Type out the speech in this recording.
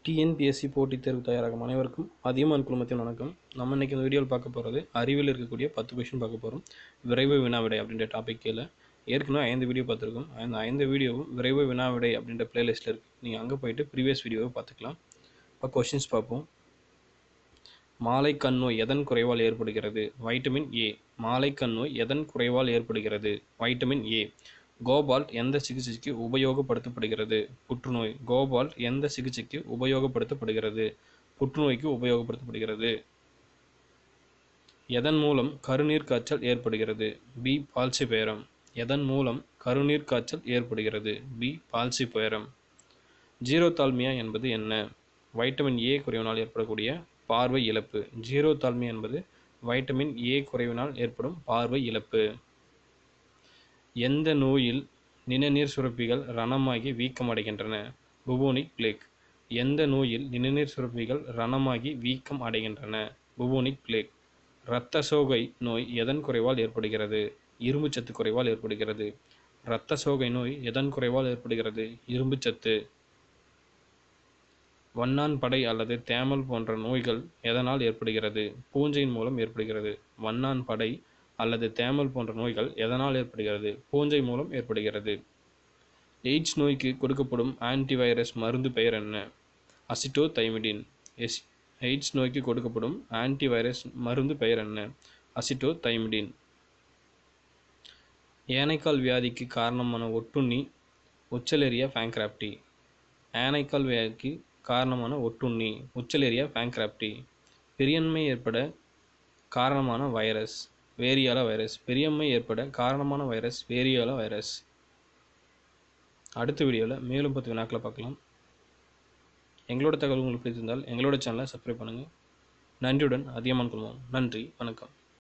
TNPSC போட்டித் தேர்வு தயாராகும் அனைவருக்கும் அதிகமான குழுமத்தின் வணக்கம் நம்ம இன்னைக்கு இந்த வீடியோவில் பார்க்க போகிறது அறிவில் இருக்கக்கூடிய பத்து கொஷின் பார்க்க போகிறோம் விரைவு வினாவிடை அப்படின்ற டாபிக் கீழே ஏற்கனவே ஐந்து வீடியோ பார்த்துருக்கோம் அந்த ஐந்து வீடியோவும் விரைவு வினாவிடை அப்படின்ற பிளேலிஸ்ட்டில் இருக்குது நீங்கள் அங்கே போயிட்டு ப்ரீவியஸ் வீடியோவை பார்த்துக்கலாம் இப்போ கொஷின்ஸ் பார்ப்போம் மாலை கண் நோய் எதன் குறைவால் ஏற்படுகிறது வைட்டமின் ஏ மாலை கண் நோய் எதன் குறைவால் ஏற்படுகிறது வைட்டமின் ஏ கோபால்ட் எந்த சிகிச்சைக்கு உபயோகப்படுத்தப்படுகிறது புற்றுநோய் கோபால்ட் எந்த சிகிச்சைக்கு உபயோகப்படுத்தப்படுகிறது புற்றுநோய்க்கு உபயோகப்படுத்தப்படுகிறது எதன் மூலம் கருநீர் காய்ச்சல் ஏற்படுகிறது பி பால்சிபேரம் எதன் மூலம் கருநீர் காய்ச்சல் ஏற்படுகிறது பி பால்சிபேரம் ஜீரோதால்மியா என்பது என்ன வைட்டமின் ஏ குறைவினால் ஏற்படக்கூடிய பார்வை இழப்பு ஜீரோதால்மியா என்பது வைட்டமின் ஏ குறைவினால் ஏற்படும் பார்வை இழப்பு எந்த நோயில் நிணநீர் சுரப்பிகள் ரணமாகி வீக்கமடைகின்றன புபோனிக் பிளேக் எந்த நோயில் நிணநீர் சுரப்பிகள் ரணமாகி வீக்கம் அடைகின்றன புபோனிக் பிளேக் இரத்த சோகை நோய் எதன் குறைவால் ஏற்படுகிறது இரும்புச்சத்து குறைவால் ஏற்படுகிறது இரத்த சோகை நோய் எதன் குறைவால் ஏற்படுகிறது இரும்புச்சத்து வண்ணான் படை அல்லது தேமல் போன்ற நோய்கள் எதனால் ஏற்படுகிறது பூஞ்சையின் மூலம் ஏற்படுகிறது வண்ணான் படை அல்லது தேமல் போன்ற நோய்கள் எதனால் ஏற்படுகிறது பூஞ்சை மூலம் ஏற்படுகிறது எய்ட்ஸ் நோய்க்கு கொடுக்கப்படும் ஆன்டிவைரஸ் மருந்து பெயர் என்ன அசிட்டோ தைமிடின் எஸ் எய்ட்ஸ் நோய்க்கு கொடுக்கப்படும் ஆன்டிவைரஸ் மருந்து பெயர் என்ன அசிட்டோ தைமிடின் ஏனைக்கால் வியாதிக்கு காரணமான ஒட்டுண்ணி உச்சலேரியா ஃபேங்க்ராப்டி ஏனைக்கால் வியாதிக்கு காரணமான ஒட்டுண்ணி உச்சலேரியா ஃபேங்க்ராப்டி பெரியன்மை ஏற்பட காரணமான வைரஸ் வேரியாலா வைரஸ் பெரியம்மை ஏற்பட காரணமான வைரஸ் வேரியாலா வைரஸ் அடுத்த வீடியோவில் மேலும் பத்து வினாக்களை பார்க்கலாம் எங்களோட தகவல் உங்களுக்கு பிடித்திருந்தால் எங்களோட சேனலை சப்ஸ்கிரைப் பண்ணுங்கள் நன்றியுடன் அதிகமான குழுமம் நன்றி வணக்கம்